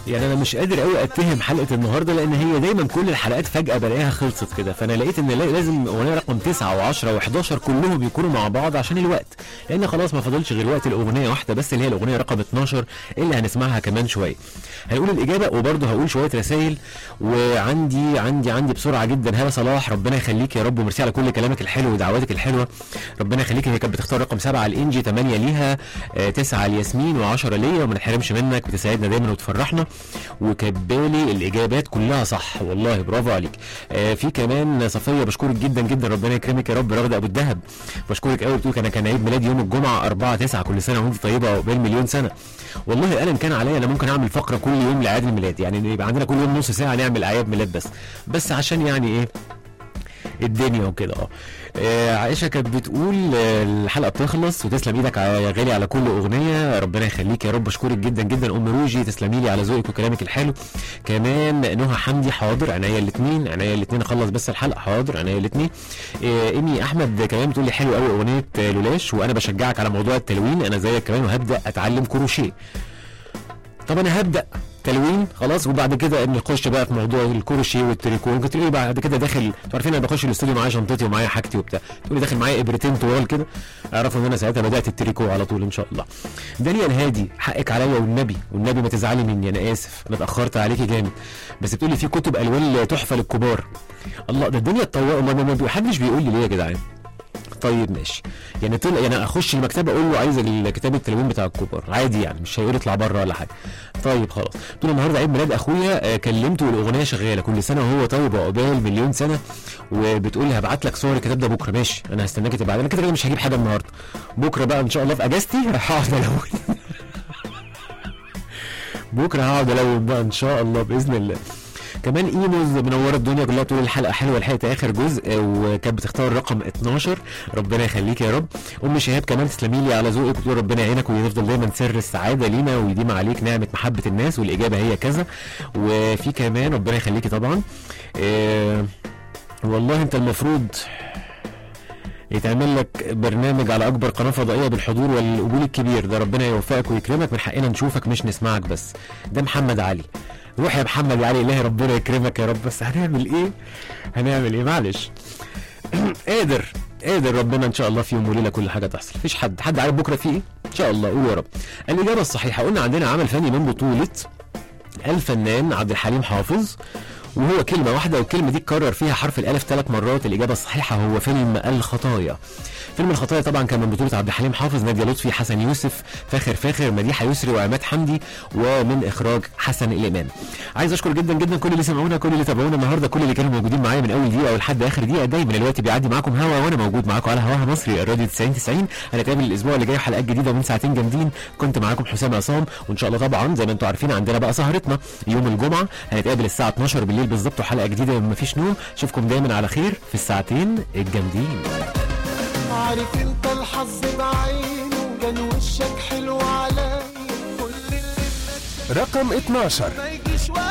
يعني انا مش قادر قوي اتهم حلقه النهارده لان هي دايما كل الحلقات فجاه بلاقيها خلصت كده فانا لقيت ان لا- لازم اغنيه رقم 9 و10 و11 كلهم يكونوا مع بعض عشان الوقت لان خلاص ما فاضلش غير وقت الاغنيه واحده بس اللي هي الاغنيه رقم 12 اللي هنسمعها كمان شويه هنقول الاجابه وبرضه هقول شويه رسائل وعندي عندي عندي بسرعه جدا هلا صلاح ربنا يخليك يا رب وميرسي على كل كلامك الحلو ودعواتك الحلوه ربنا يخليك هي كانت بتختار رقم سبعه الانجي 8 ليها آه، تسعه الياسمين و10 ليا وما نحرمش منك بتساعدنا دايما وتفرحنا وكبالي الاجابات كلها صح والله برافو عليك آه، في كمان صفيه بشكرك جدا جدا ربنا يكرمك يا رب رغده ابو الدهب بشكرك قوي بتقول انا كان عيد ميلادي يوم الجمعه 4 9 كل سنه وانت طيبه وعقبال مليون سنه والله انا إن كان عليا انا ممكن اعمل فقره كل يوم لاعياد الميلاد يعني يبقى عندنا كل يوم نص ساعه نعمل اعياد ميلاد بس بس عشان يعني ايه الدنيا وكده اه آه، عائشه كانت بتقول آه، الحلقه بتخلص وتسلم ايدك يا غالي على كل اغنيه ربنا يخليك يا رب اشكرك جدا جدا ام روجي تسلمي لي على ذوقك وكلامك الحلو كمان نهى حمدي حاضر عينيا الاثنين عينيا الاثنين اخلص بس الحلقه حاضر عينيا الاثنين آه، ايمي احمد كمان بتقول لي حلو قوي اغنيه آه، لولاش وانا بشجعك على موضوع التلوين انا زيك كمان وهبدا اتعلم كروشيه طب انا هبدا تلوين خلاص وبعد كده نخش بقى في موضوع الكروشيه والتريكو ممكن تقولي بعد كده داخل انتوا عارفين انا بخش الاستوديو معايا شنطتي ومعايا حاجتي وبتاع تقولي داخل معايا ابرتين طوال كده اعرفوا ان انا ساعتها بدات التريكو على طول ان شاء الله دانيال هادي حقك عليا والنبي والنبي ما تزعلي مني انا اسف انا اتاخرت عليكي جامد بس بتقولي في كتب الوان تحفه للكبار الله ده الدنيا اتطورت ما- ما ما حدش بيقول لي ليه يا جدعان طيب ماشي يعني طلع يعني اخش المكتبه اقول له عايز الكتاب التلوين بتاع الكبار عادي يعني مش هيقول اطلع بره ولا حاجه طيب خلاص طول النهارده عيد ميلاد اخويا آه، كلمته والاغنيه شغاله كل سنه وهو طيب وعقبال مليون سنه وبتقول لي هبعت لك صور الكتاب ده بكره ماشي انا هستناكي تبعت انا كده كده مش هجيب حاجه النهارده بكره بقى ان شاء الله في اجازتي هقعد الون بكره هقعد الون بقى ان شاء الله باذن الله كمان ايموز منوره الدنيا كلها طول الحلقه حلوه لحقت اخر جزء وكانت بتختار رقم 12 ربنا يخليك يا رب ام شهاب كمان تسلمي لي على ذوقك وتقول ربنا يعينك ويفضل دايما سر السعاده لينا ويديم عليك نعمه محبه الناس والاجابه هي كذا وفي كمان ربنا يخليكي طبعا إيه والله انت المفروض يتعمل لك برنامج على اكبر قناه فضائيه بالحضور والقبول الكبير ده ربنا يوفقك ويكرمك من حقنا نشوفك مش نسمعك بس ده محمد علي روح يا محمد يا علي الهي ربنا يكرمك يا رب بس هنعمل ايه هنعمل ايه معلش قادر قادر ربنا ان شاء الله في يوم وليله كل حاجه تحصل مفيش حد حد عارف بكره في ايه ان شاء الله قول يا رب الاجابه الصحيحه قلنا عندنا عمل فني من بطوله الفنان عبد الحليم حافظ وهو كلمة واحدة والكلمة دي اتكرر فيها حرف الألف ثلاث مرات الإجابة الصحيحة هو فيلم الخطايا فيلم الخطايا طبعا كان من بطولة عبد الحليم حافظ نادية لطفي حسن يوسف فاخر فاخر مديحة يسري وعماد حمدي ومن إخراج حسن الإمام عايز أشكر جدا جدا كل اللي سمعونا كل اللي تابعونا النهاردة كل اللي كانوا موجودين معايا من أول دقيقة ولحد آخر دقيقة دايما الوقت بيعدي معاكم هوا وأنا موجود معاكم على هواها مصري الراديو 90 90 هنتقابل الأسبوع اللي جاي حلقات جديدة من ساعتين جامدين كنت معاكم حسام عصام وإن شاء الله طبعا زي ما أنتم عارفين عندنا بقى سهرتنا يوم الجمعة هنتقابل الساعة 12 بالليل بالظبط وحلقة جديدة من مفيش نوم اشوفكم دايما على خير في الساعتين الجامدين عارف انت الحظ بعينه كان وشك حلو عليا كل اللي رقم 12 ما يجي